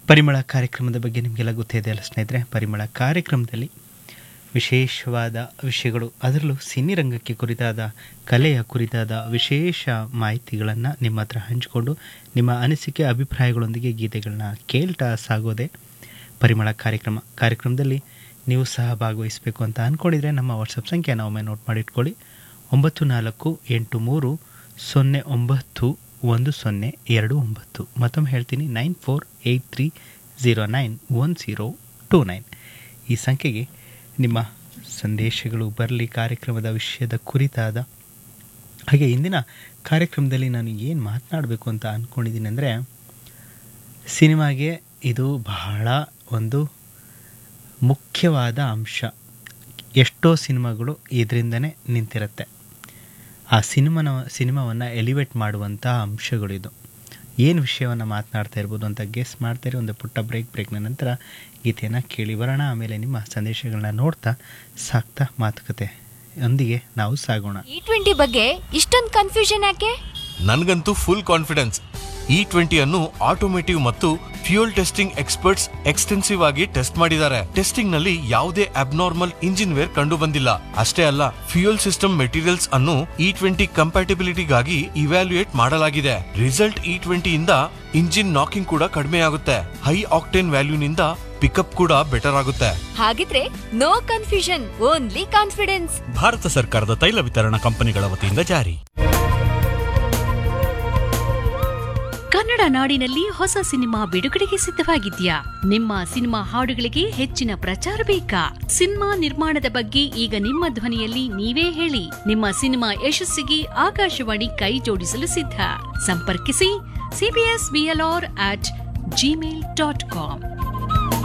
ಪರಿಮಳ ಕಾರ್ಯಕ್ರಮದ ಬಗ್ಗೆ ನಿಮಗೆಲ್ಲ ಗೊತ್ತಿದೆ ಅಲ್ಲ ಸ್ನೇಹಿತರೆ ಪರಿಮಳ ಕಾರ್ಯಕ್ರಮದಲ್ಲಿ ವಿಶೇಷವಾದ ವಿಷಯಗಳು ಅದರಲ್ಲೂ ಸಿನಿ ರಂಗಕ್ಕೆ ಕುರಿತಾದ ಕಲೆಯ ಕುರಿತಾದ ವಿಶೇಷ ಮಾಹಿತಿಗಳನ್ನು ನಿಮ್ಮ ಹತ್ರ ಹಂಚಿಕೊಂಡು ನಿಮ್ಮ ಅನಿಸಿಕೆ ಅಭಿಪ್ರಾಯಗಳೊಂದಿಗೆ ಗೀತೆಗಳನ್ನ ಕೇಳ್ತಾ ಸಾಗೋದೆ ಪರಿಮಳ ಕಾರ್ಯಕ್ರಮ ಕಾರ್ಯಕ್ರಮದಲ್ಲಿ ನೀವು ಸಹ ಭಾಗವಹಿಸಬೇಕು ಅಂತ ಅಂದ್ಕೊಂಡಿದ್ರೆ ನಮ್ಮ ವಾಟ್ಸಪ್ ಸಂಖ್ಯೆನ ಒಮ್ಮೆ ನೋಟ್ ಮಾಡಿಟ್ಕೊಳ್ಳಿ ಒಂಬತ್ತು ನಾಲ್ಕು ಎಂಟು ಮೂರು ಸೊನ್ನೆ ಒಂಬತ್ತು ಒಂದು ಸೊನ್ನೆ ಎರಡು ಒಂಬತ್ತು ಮತ್ತೊಮ್ಮೆ ಹೇಳ್ತೀನಿ nine four eight three zero nine one zero two nine ಈ ಸಂಖ್ಯೆಗೆ ನಿಮ್ಮ ಸಂದೇಶಗಳು ಬರಲಿ ಕಾರ್ಯಕ್ರಮದ ವಿಷಯದ ಕುರಿತಾದ ಹಾಗೆ ಇಂದಿನ ಕಾರ್ಯಕ್ರಮದಲ್ಲಿ ನಾನು ಏನು ಮಾತನಾಡಬೇಕು ಅಂತ ಅಂದ್ಕೊಂಡಿದ್ದೀನಿ ಅಂದರೆ ಸಿನಿಮಾಗೆ ಇದು ಬಹಳ ಒಂದು ಮುಖ್ಯವಾದ ಅಂಶ ಎಷ್ಟೋ ಸಿನಿಮಾಗಳು ಇದರಿಂದನೇ ನಿಂತಿರುತ್ತೆ ಆ ಸಿನಿಮಾನ ಸಿನಿಮಾವನ್ನು ಎಲಿವೇಟ್ ಮಾಡುವಂಥ ಅಂಶಗಳಿದು ಏನು ವಿಷಯವನ್ನು ಮಾತನಾಡ್ತಾ ಇರ್ಬೋದು ಅಂತ ಗೆಸ್ ಮಾಡ್ತಾರೆ ಒಂದು ಪುಟ್ಟ ಬ್ರೇಕ್ ಬ್ರೇಕ್ನ ನಂತರ ಗೀತೆಯನ್ನು ಕೇಳಿ ಬರೋಣ ಆಮೇಲೆ ನಿಮ್ಮ ಸಂದೇಶಗಳನ್ನ ನೋಡ್ತಾ ಸಾಕ್ತಾ ಮಾತುಕತೆ ಒಂದಿಗೆ ನಾವು ಸಾಗೋಣ ಇ ಟ್ವೆಂಟಿ ಬಗ್ಗೆ ಇಷ್ಟೊಂದು ಕನ್ಫ್ಯೂಷನ್ ಯಾಕೆ ನನ್ಗಂತೂ ಫುಲ್ ಕಾನ್ಫಿಡೆನ್ಸ್ ಇ ಟ್ವೆಂಟಿ ಅನ್ನು ಆಟೋಮೇಟಿವ್ ಮತ್ತು ಫ್ಯೂಯಲ್ ಟೆಸ್ಟಿಂಗ್ ಎಕ್ಸ್ಪರ್ಟ್ಸ್ ಎಕ್ಸ್ಟೆನ್ಸಿವ್ ಆಗಿ ಟೆಸ್ಟ್ ಮಾಡಿದ್ದಾರೆ ಟೆಸ್ಟಿಂಗ್ ನಲ್ಲಿ ಯಾವುದೇ ಅಬ್ನಾರ್ಮಲ್ ಇಂಜಿನ್ ವೇರ್ ಕಂಡು ಬಂದಿಲ್ಲ ಅಷ್ಟೇ ಅಲ್ಲ ಫ್ಯೂಯಲ್ ಸಿಸ್ಟಮ್ ಮೆಟೀರಿಯಲ್ಸ್ ಅನ್ನು ಇ ಟ್ವೆಂಟಿ ಕಂಪ್ಯಾಟಿಬಿಲಿಟಿಗಾಗಿ ಇವ್ಯಾಲ್ಯೂಯೇಟ್ ಮಾಡಲಾಗಿದೆ ರಿಸಲ್ಟ್ ಇ ಟ್ವೆಂಟಿ ಇಂದ ಇಂಜಿನ್ ನಾಕಿಂಗ್ ಕೂಡ ಕಡಿಮೆ ಆಗುತ್ತೆ ಹೈ ಆಕ್ಟೇನ್ ವ್ಯಾಲ್ಯೂನಿಂದ ಪಿಕಪ್ ಕೂಡ ಬೆಟರ್ ಆಗುತ್ತೆ ಹಾಗಿದ್ರೆ no confusion only confidence Bharat ಸರ್ಕಾರದ ತೈಲ ವಿತರಣಾ ಕಂಪನಿಗಳ ವತಿಯಿಂದ ಜಾರಿ ಕನ್ನಡ ನಾಡಿನಲ್ಲಿ ಹೊಸ ಸಿನಿಮಾ ಬಿಡುಗಡೆಗೆ ಸಿದ್ಧವಾಗಿದ್ಯಾ ನಿಮ್ಮ ಸಿನಿಮಾ ಹಾಡುಗಳಿಗೆ ಹೆಚ್ಚಿನ ಪ್ರಚಾರ ಬೇಕಾ ಸಿನಿಮಾ ನಿರ್ಮಾಣದ ಬಗ್ಗೆ ಈಗ ನಿಮ್ಮ ಧ್ವನಿಯಲ್ಲಿ ನೀವೇ ಹೇಳಿ ನಿಮ್ಮ ಸಿನಿಮಾ ಯಶಸ್ಸಿಗೆ ಆಕಾಶವಾಣಿ ಕೈ ಜೋಡಿಸಲು ಸಿದ್ಧ ಸಂಪರ್ಕಿಸಿ CBS BLR at Gmail dot com